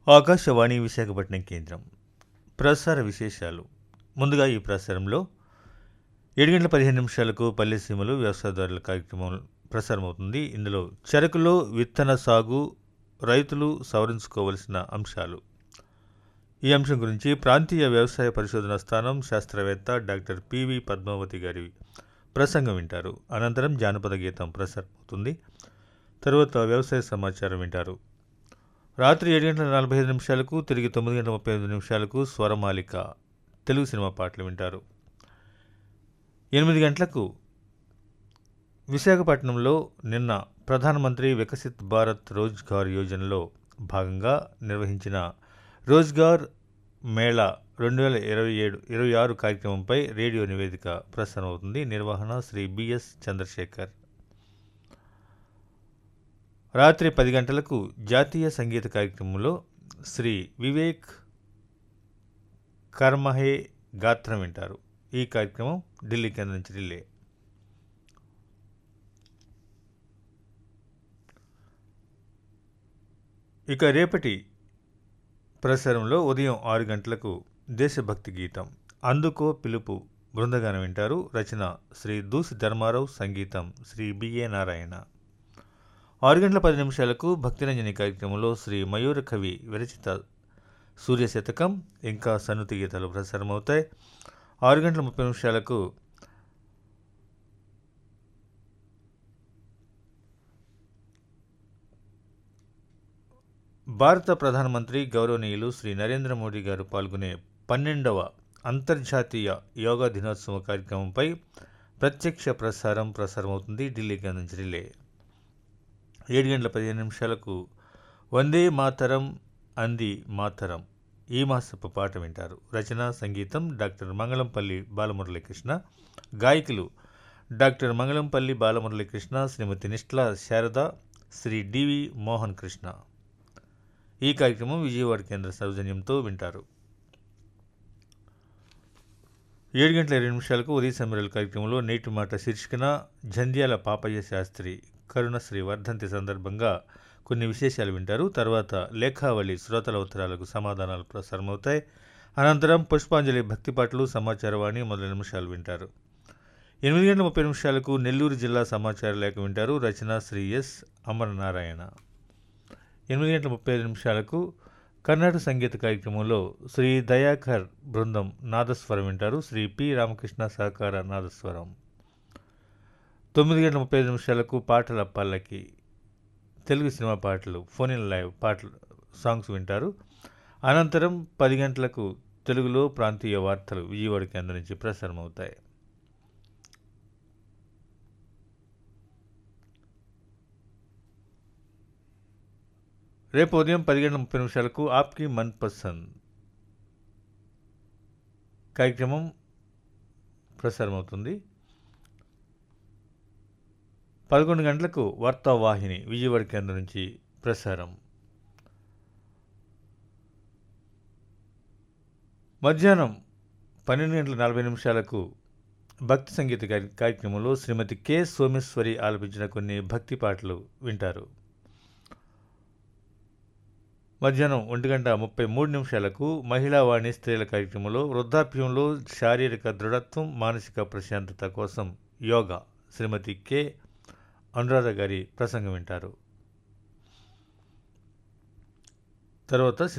ఆకాశవాణి విశాఖపట్నం కేంద్రం ప్రసార విశేషాలు ముందుగా ఈ ప్రసారంలో ఏడు గంటల పదిహేను నిమిషాలకు పల్లె సీమలు వ్యవసాయదారుల కార్యక్రమం ప్రసారమవుతుంది ఇందులో చెరకులో విత్తన సాగు రైతులు సవరించుకోవలసిన అంశాలు ఈ అంశం గురించి ప్రాంతీయ వ్యవసాయ పరిశోధన స్థానం శాస్త్రవేత్త డాక్టర్ పివి పద్మావతి గారి ప్రసంగం వింటారు అనంతరం జానపద గీతం ప్రసారమవుతుంది తరువాత వ్యవసాయ సమాచారం వింటారు రాత్రి ఏడు గంటల నలభై ఐదు నిమిషాలకు తిరిగి తొమ్మిది గంటల ముప్పై ఐదు నిమిషాలకు స్వరమాలిక తెలుగు సినిమా పాటలు వింటారు ఎనిమిది గంటలకు విశాఖపట్నంలో నిన్న ప్రధానమంత్రి వికసిత్ భారత్ రోజ్గార్ యోజనలో భాగంగా నిర్వహించిన రోజ్గార్ మేళా రెండు వేల ఇరవై ఏడు ఇరవై ఆరు కార్యక్రమంపై రేడియో నివేదిక ప్రసారమవుతుంది నిర్వహణ శ్రీ బిఎస్ చంద్రశేఖర్ రాత్రి పది గంటలకు జాతీయ సంగీత కార్యక్రమంలో శ్రీ వివేక్ కర్మహే గాత్రం వింటారు ఈ కార్యక్రమం ఢిల్లీ కేంద్రం నుంచి రిలే ఇక రేపటి ప్రసారంలో ఉదయం ఆరు గంటలకు దేశభక్తి గీతం అందుకో పిలుపు బృందగానం వింటారు రచన శ్రీ దూసి ధర్మారావు సంగీతం శ్రీ బిఏ నారాయణ ఆరు గంటల పది నిమిషాలకు భక్తిరంజని కార్యక్రమంలో శ్రీ మయూర కవి విరచిత సూర్య శతకం ఇంకా సన్నుతి గీతాలు ప్రసారమవుతాయి ఆరు గంటల ముప్పై నిమిషాలకు భారత ప్రధానమంత్రి గౌరవనీయులు శ్రీ నరేంద్ర మోడీ గారు పాల్గొనే పన్నెండవ అంతర్జాతీయ యోగా దినోత్సవ కార్యక్రమంపై ప్రత్యక్ష ప్రసారం ప్రసారమవుతుంది ఢిల్లీ నుంచి రిలే ఏడు గంటల పదిహేను నిమిషాలకు వందే మాతరం అంది మాతరం ఈ మాసపు పాట వింటారు రచన సంగీతం డాక్టర్ మంగళంపల్లి బాలమురళీకృష్ణ గాయకులు డాక్టర్ మంగళంపల్లి బాలమురళీకృష్ణ శ్రీమతి నిష్ఠల శారద శ్రీ డివి మోహన్ కృష్ణ ఈ కార్యక్రమం విజయవాడ కేంద్ర సౌజన్యంతో వింటారు ఏడు గంటల ఇరవై నిమిషాలకు ఉదయ సమీరాల కార్యక్రమంలో నేటి మాట శీర్షికన జంధ్యాల పాపయ్య శాస్త్రి కరుణశ్రీ వర్ధంతి సందర్భంగా కొన్ని విశేషాలు వింటారు తర్వాత లేఖావళి శ్రోతల ఉత్తరాలకు సమాధానాలు ప్రసారమవుతాయి అనంతరం పుష్పాంజలి భక్తి పాటలు సమాచారవాణి మొదలైన నిమిషాలు వింటారు ఎనిమిది గంటల ముప్పై నిమిషాలకు నెల్లూరు జిల్లా సమాచార లేఖ వింటారు రచన శ్రీ ఎస్ అమరనారాయణ ఎనిమిది గంటల ముప్పై ఐదు నిమిషాలకు కర్ణాటక సంగీత కార్యక్రమంలో శ్రీ దయాకర్ బృందం నాదస్వరం వింటారు శ్రీ పి రామకృష్ణ సహకార నాదస్వరం తొమ్మిది గంటల ముప్పై ఐదు నిమిషాలకు పాటల పల్లకి తెలుగు సినిమా పాటలు ఫోన్ ఇన్ లైవ్ పాటలు సాంగ్స్ వింటారు అనంతరం పది గంటలకు తెలుగులో ప్రాంతీయ వార్తలు విజయవాడ కేంద్రం నుంచి ప్రసారం అవుతాయి రేపు ఉదయం పది గంటల ముప్పై నిమిషాలకు ఆప్కి మన్ పసంద్ కార్యక్రమం ప్రసారమవుతుంది పదకొండు గంటలకు వార్తావాహిని విజయవాడ కేంద్రం నుంచి ప్రసారం మధ్యాహ్నం పన్నెండు గంటల నలభై నిమిషాలకు భక్తి సంగీత కార్యక్రమంలో శ్రీమతి కె సోమేశ్వరి ఆలపించిన కొన్ని భక్తి పాటలు వింటారు మధ్యాహ్నం ఒంటి గంట ముప్పై మూడు నిమిషాలకు మహిళా వాణి స్త్రీల కార్యక్రమంలో వృద్ధాప్యంలో శారీరక దృఢత్వం మానసిక ప్రశాంతత కోసం యోగా శ్రీమతి కె అనురాధ గారి ప్రసంగం వింటారు తర్వాత